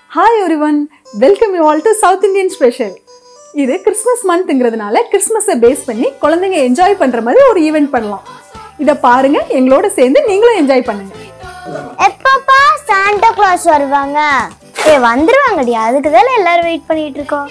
Hi one welcome you all to south Indian special இது Christmas மந்த்ங்கிறதுனால கிறிஸ்மஸை base பண்ணி குழந்தைங்க என்ஜாய் பண்ணுற மாதிரி ஒரு ஈவெண்ட் பண்ணலாம் இதை பாருங்க எங்களோட சேர்ந்து நீங்களும் என்ஜாய் பண்ணுங்க எப்பப்பா சாண்டா கிளாஸ் வருவாங்க ஏ வந்துருவாங்கடி அதுக்கு தானே எல்லாரும் வெயிட் பண்ணிட்டு இருக்கோம்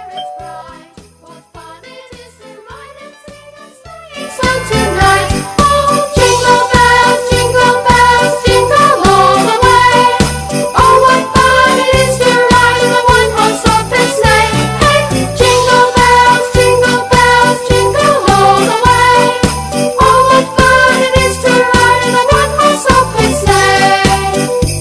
Tonight, oh, jingle bells, jingle bells, jingle all the way. Oh, what fun it is to ride in a one-horse open sleigh. Hey, jingle bells, jingle bells, jingle all the way. Oh, what fun it is to ride in a one-horse open sleigh.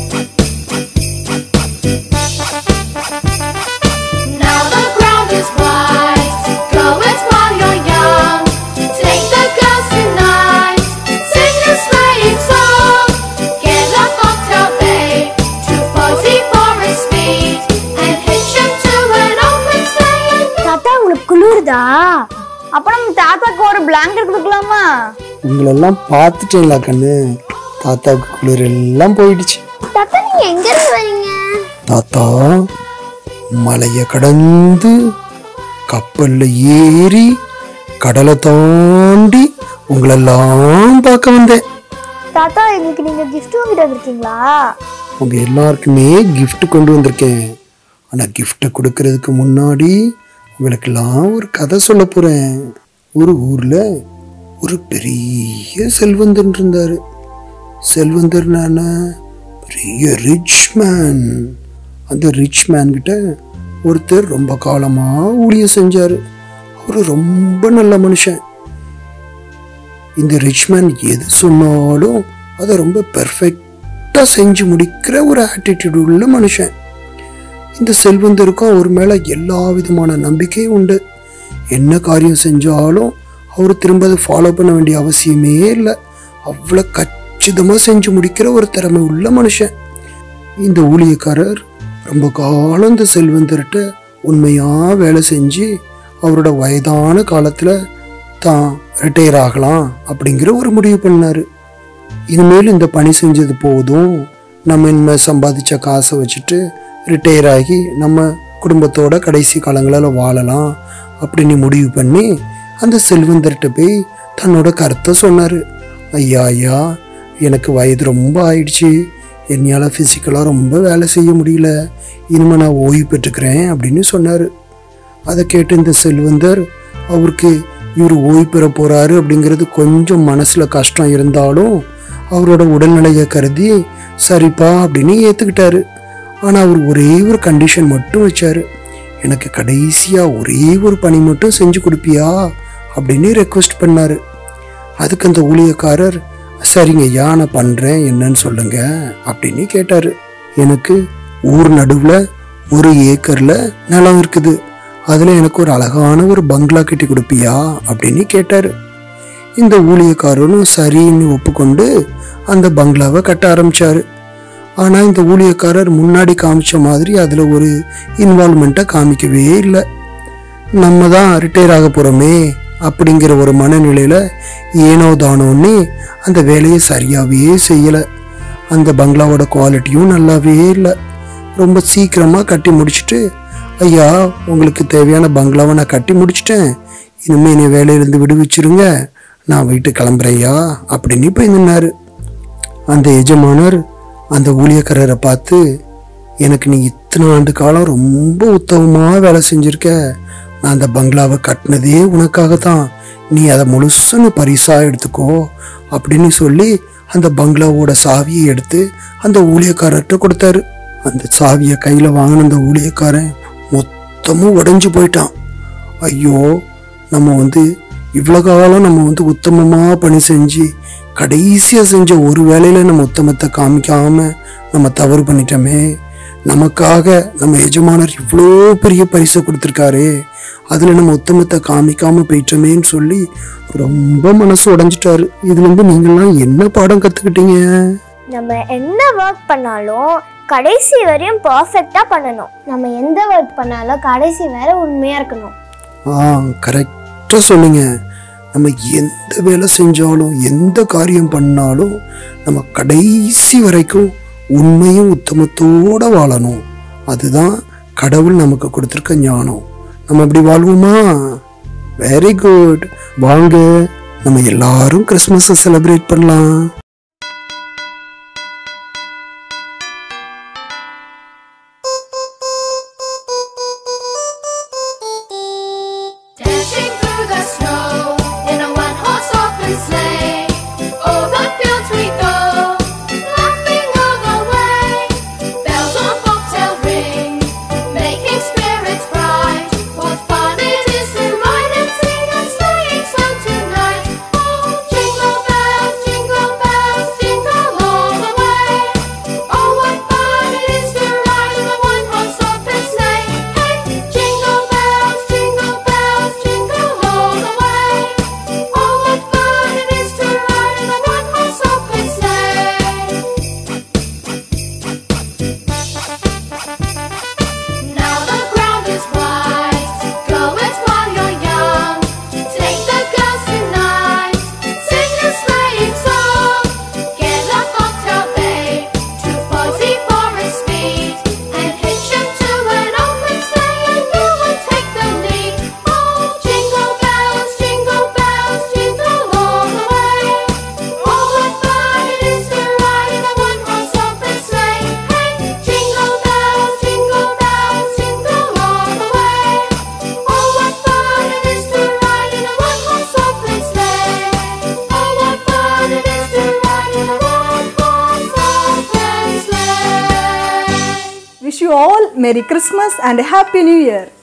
Now the ground is white. Go it while you're young. Take the girls tonight. Sing a sleighing song. Get a bobtail babe. Two forty for a speed. And hitch him to an open sleigh. and தாத்தா உங்களுக்கு குளிருதா அப்ப நம்ம தாத்தாக்கு ஒரு blanket கொடுக்கலாமா உங்களெல்லாம் பார்த்துட்டேங்களா கண்ணு தாத்தாவுக்கு குளிர் எல்லாம் போயிடுச்சு தாத்தா நீங்க எங்க இருந்து வரீங்க தாத்தா மலையை கடந்து கப்பல்ல ஏறி கடலை தாண்டி உங்களெல்லாம் பார்க்க வந்தேன் தாத்தா எங்களுக்கு நீங்க gift வாங்கிட்டு வந்திருக்கீங்களா உங்க எல்லாருக்குமே gift கொண்டு வந்திருக்கேன் ஆனா gift கொடுக்கறதுக்கு முன்னாடி உங்களுக்கெல்லாம் ஒரு கதை சொல்ல போறேன் ஒரு ஊர்ல ஒரு பெரிய செல்வந்தன் இருந்தாரு செல்வந்தர்னான பெரிய ரிச் மேன் அந்த ரிச் மேன் கிட்ட ஒருத்தர் ரொம்ப காலமா ஊழியம் செஞ்சாரு அவரு ரொம்ப நல்ல மனுஷன் இந்த ரிச் மேன் எது சொன்னாலும் அதை ரொம்ப பெர்ஃபெக்டாக செஞ்சு முடிக்கிற ஒரு ஆட்டிடியூட் உள்ள மனுஷன் இந்த செல்வந்தருக்கும் அவர் மேலே எல்லா விதமான நம்பிக்கையும் உண்டு என்ன காரியம் செஞ்சாலும் அவர் திரும்ப அதை ஃபாலோ பண்ண வேண்டிய அவசியமே இல்லை அவ்வளோ கச்சிதமாக செஞ்சு முடிக்கிற ஒரு திறமை உள்ள மனுஷன் இந்த ஊழியக்காரர் ரொம்ப காலம் இந்த செல்வந்தர்கிட்ட உண்மையாக வேலை செஞ்சு அவரோட வயதான காலத்தில் தான் ரிட்டையர் ஆகலாம் அப்படிங்கிற ஒரு முடிவு பண்ணார் இனிமேல் இந்த பணி செஞ்சது போதும் நம்ம இனிமேல் சம்பாதிச்ச காசை வச்சுட்டு ரிட்டையர் ஆகி நம்ம குடும்பத்தோட கடைசி காலங்களில் வாழலாம் அப்படின்னு முடிவு பண்ணி அந்த செல்வந்தர்கிட்ட போய் தன்னோட கருத்தை சொன்னார் ஐயா ஐயா எனக்கு வயது ரொம்ப ஆயிடுச்சு என்னால் ஃபிசிக்கலாக ரொம்ப வேலை செய்ய முடியல இனிமேல் நான் ஓய்வு பெற்றுக்கிறேன் அப்படின்னு சொன்னார் அதை கேட்டு இந்த செல்வந்தர் அவருக்கு இவர் ஓய்வு பெற போறாரு அப்படிங்கிறது கொஞ்சம் மனசுல கஷ்டம் இருந்தாலும் அவரோட உடல்நிலையை கருதி சரிப்பா அப்படின்னு ஏத்துக்கிட்டாரு ஆனா அவர் ஒரே ஒரு கண்டிஷன் மட்டும் வச்சாரு எனக்கு கடைசியா ஒரே ஒரு பணி மட்டும் செஞ்சு கொடுப்பியா அப்படின்னு ரெக்வஸ்ட் பண்ணாரு அதுக்கு அந்த ஊழியக்காரர் சரிங்க ஐயா நான் பண்றேன் என்னன்னு சொல்லுங்க அப்படின்னு கேட்டாரு எனக்கு ஊர் நடுவுல ஒரு ஏக்கர்ல நிலம் இருக்குது அதுல எனக்கு ஒரு அழகான ஒரு பங்களா கட்டி கொடுப்பியா அப்படின்னு கேட்டாரு இந்த ஊழியக்காரனும் சரின்னு ஒப்புக்கொண்டு அந்த பங்களாவை கட்ட ஆரம்பிச்சாரு ஆனா இந்த ஊழியக்காரர் முன்னாடி காமிச்ச மாதிரி அதுல ஒரு இன்வால்மெண்ட்டை காமிக்கவே இல்லை நம்ம தான் ரிட்டையர் ஆக போறோமே அப்படிங்கிற ஒரு மனநிலையில ஏனோ தானோன்னு அந்த வேலையை சரியாவே செய்யல அந்த பங்களாவோட குவாலிட்டியும் நல்லாவே இல்லை ரொம்ப சீக்கிரமா கட்டி முடிச்சிட்டு ஐயா உங்களுக்கு தேவையான பங்களாவை நான் கட்டி முடிச்சிட்டேன் இனிமே என்னை வேலையிலிருந்து விடுவிச்சிருங்க நான் வீட்டுக்கு கிளம்புறேயா அப்படின்னு போய் நின்னாரு அந்த எஜமானர் அந்த ஊழியக்காரரை பார்த்து எனக்கு நீ இத்தனை ஆண்டு காலம் ரொம்ப உத்தமமாக வேலை செஞ்சிருக்க நான் அந்த பங்களாவை கட்டினதே உனக்காக தான் நீ அதை முழுசும் நீ பரிசா எடுத்துக்கோ அப்படின்னு சொல்லி அந்த பங்களாவோட சாவியை எடுத்து அந்த ஊழியக்காரர்கிட்ட கொடுத்தாரு அந்த சாவியை கையில் வாங்கின அந்த ஊழியக்காரன் மொத்தமும் உடைஞ்சு போயிட்டான் ஐயோ நம்ம வந்து இவ்வளோ காலம் நம்ம வந்து உத்தமமாக பணி செஞ்சு கடைசியாக செஞ்ச ஒரு வேலையில் நம்ம உத்தமத்தை காமிக்காம நம்ம தவறு பண்ணிட்டோமே நமக்காக நம்ம எஜமானர் இவ்வளோ பெரிய பரிசை கொடுத்துருக்காரு அதில் நம்ம உத்தமத்தை காமிக்காம போயிட்டோமேன்னு சொல்லி ரொம்ப மனசு உடைஞ்சிட்டாரு இதுலேருந்து நீங்கள்லாம் என்ன பாடம் கற்றுக்கிட்டீங்க நம்ம என்ன ஒர்க் பண்ணாலும் கடைசி வரையும் பர்ஃபெக்டா பண்ணணும் நம்ம எந்த ஒர்க் பண்ணாலும் கடைசி வரை உண்மையா இருக்கணும் ஆ கரெக்டாக சொன்னீங்க நம்ம எந்த வேலை செஞ்சாலும் எந்த காரியம் பண்ணாலும் நம்ம கடைசி வரைக்கும் உண்மையும் உத்தமத்தோட வாழணும் அதுதான் கடவுள் நமக்கு கொடுத்துருக்க ஞானம் நம்ம அப்படி வாழ்வோமா வெரி குட் வாங்க நம்ம எல்லாரும் கிறிஸ்மஸை செலிப்ரேட் பண்ணலாம் Dashing through the snow in a one-horse open sleigh. Over fields we go, laughing all the way. Bells on bobtail ring, making spirits bright. What fun it is to ride and sing a sleighing song tonight! Oh, jingle bells, jingle bells, jingle all the way. Oh, what fun it is to ride in a one-horse open sleigh! Hey, jingle bells, jingle bells, jingle all the way. Oh, what fun it is to ride in a one-horse open sleigh! Now the ground is white. Go it while you're young. Take the girls tonight. Sing a sleighing song. Get a bobtail babe to forty for a speed, and hitch 'em to an open sleigh, and you will take the lead. Oh, jingle bells, jingle bells, jingle all the way. Oh, what fun it is to ride in a one-horse open sleigh! Hey, jingle bells, jingle bells, jingle all the way. Oh, what fun it is to ride in a one-horse open sleigh! Oh, what fun it is to ride in a one-horse open sleigh! Wish you all merry Christmas and happy new year